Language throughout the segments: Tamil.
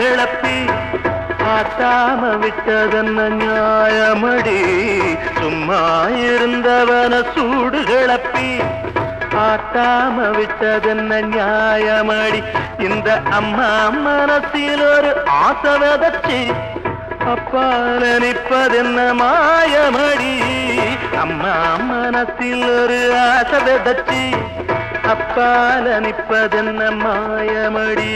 கிளப்பி காட்டாம விட்டதென்ன நியாயமடி சும்மா இருந்தவன சூடு கிளப்பி காட்டாம விட்டதென்ன நியாயமடி இந்த அம்மா மனசில் ஒரு ஆசை விதச்சி அப்பால நிற்பதென்ன மாயமடி அம்மா மனசில் ஒரு ஆசை விதச்சி அப்பால நிற்பதென்ன மாயமடி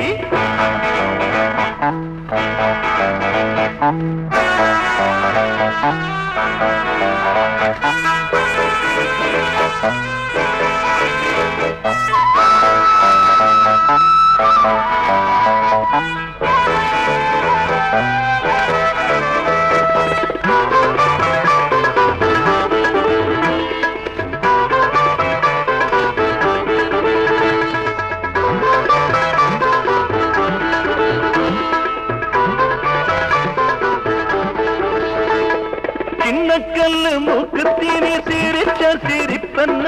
சின்ன கல்லு மூக்கு தீனி சிரிச்ச சிரிப்பன்ன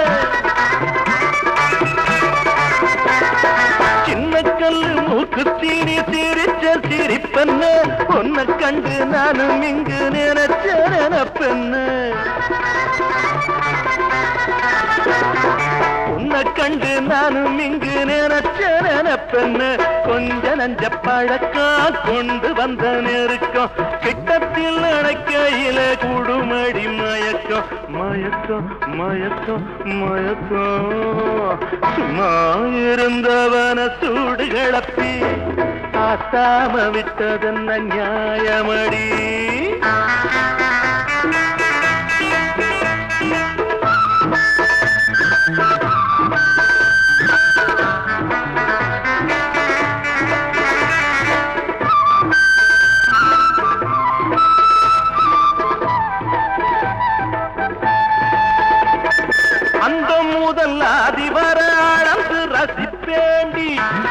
சின்ன கல்லு மூக்கு தீனி சிரிச்ச சிரிப்பன்ன உன்னை கண்டு நானும் இங்கு நினைச்ச நினப்பென்ன உன்னை கண்டு நானும் இங்கு நினைச்ச நினப்பென்ன கொஞ்ச நஞ்ச பழக்கம் கொண்டு வந்த நெருக்கம் கிட்டத்தில் அணைக்கையில குடுமடி மயக்கம் மயக்கம் மயக்கம் மயக்கம் சும்மா இருந்தவன சூடு கிளப்பி ஆத்தாம விட்டதென்ன நியாயமடி அந்த முதல் அதிபர அளந்து ரசிப்பேண்டி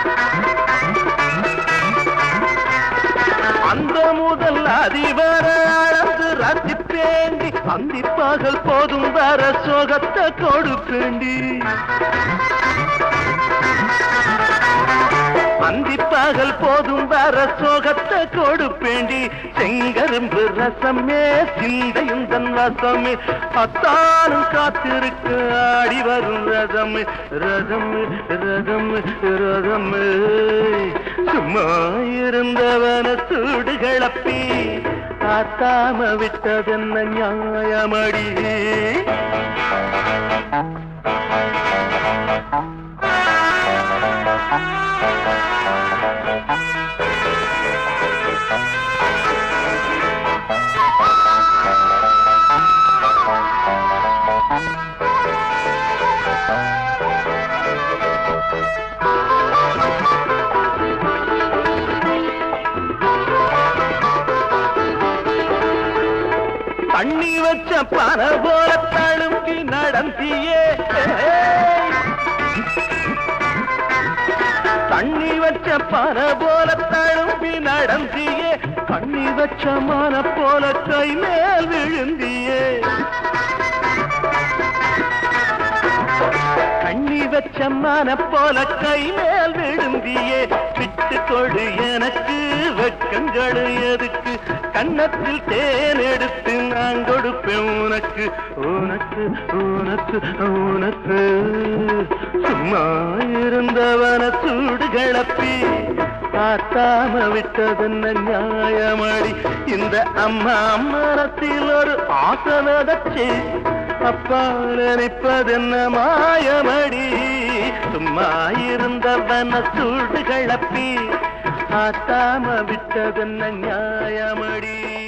அந்த முதல் அதிபர அளந்து ரசிப்பேண்டி அந்திப்பகல் போதும் வர சோகத்தை கொடுப்பேண்டி அந்திப்பகல் போதும் வர சோகத்தை கொடுப்பேண்டி செங்கரும்பு ரசமே சிந்தையும் தன் வசமே அத்தானும் காத்திருக்கு ஆடி வரும் ரதமே ரதமே ரதமே ரதமே சும்மா இருந்தவன சூடு கிளப்பி காத்தாம விட்டதென்ன நியாயமடி தண்ணி வச்ச பண போல தழும்பி நடந்தியே தண்ணி வச்ச பண போல தழும்பி நடந்தியே கண்ணி வச்ச மான போல கை மேல் விழுந்தியே கண்ணி வச்ச மான போல கை மேல் விழுந்தியே விட்டு கொடு எனக்கு வெக்கங்கள் எதுக்கு கன்னத்தில் தேன் எடுத்து நான் கொடுப்பேன் உனக்கு உனக்கு உனக்கு உனக்கு சும்மா இருந்தவன சூடு கிளப்பி காத்தாம விட்டதென்ன நியாயமடி இந்த அம்மா மரத்தில் ஒரு ஆசை விதச்சு அப்பால் நிற்பதென்ன மாயமடி சும்மா இருந்தவன சூடு கிளப்பி காத்தாம விட்டதென்ன நியாயமடி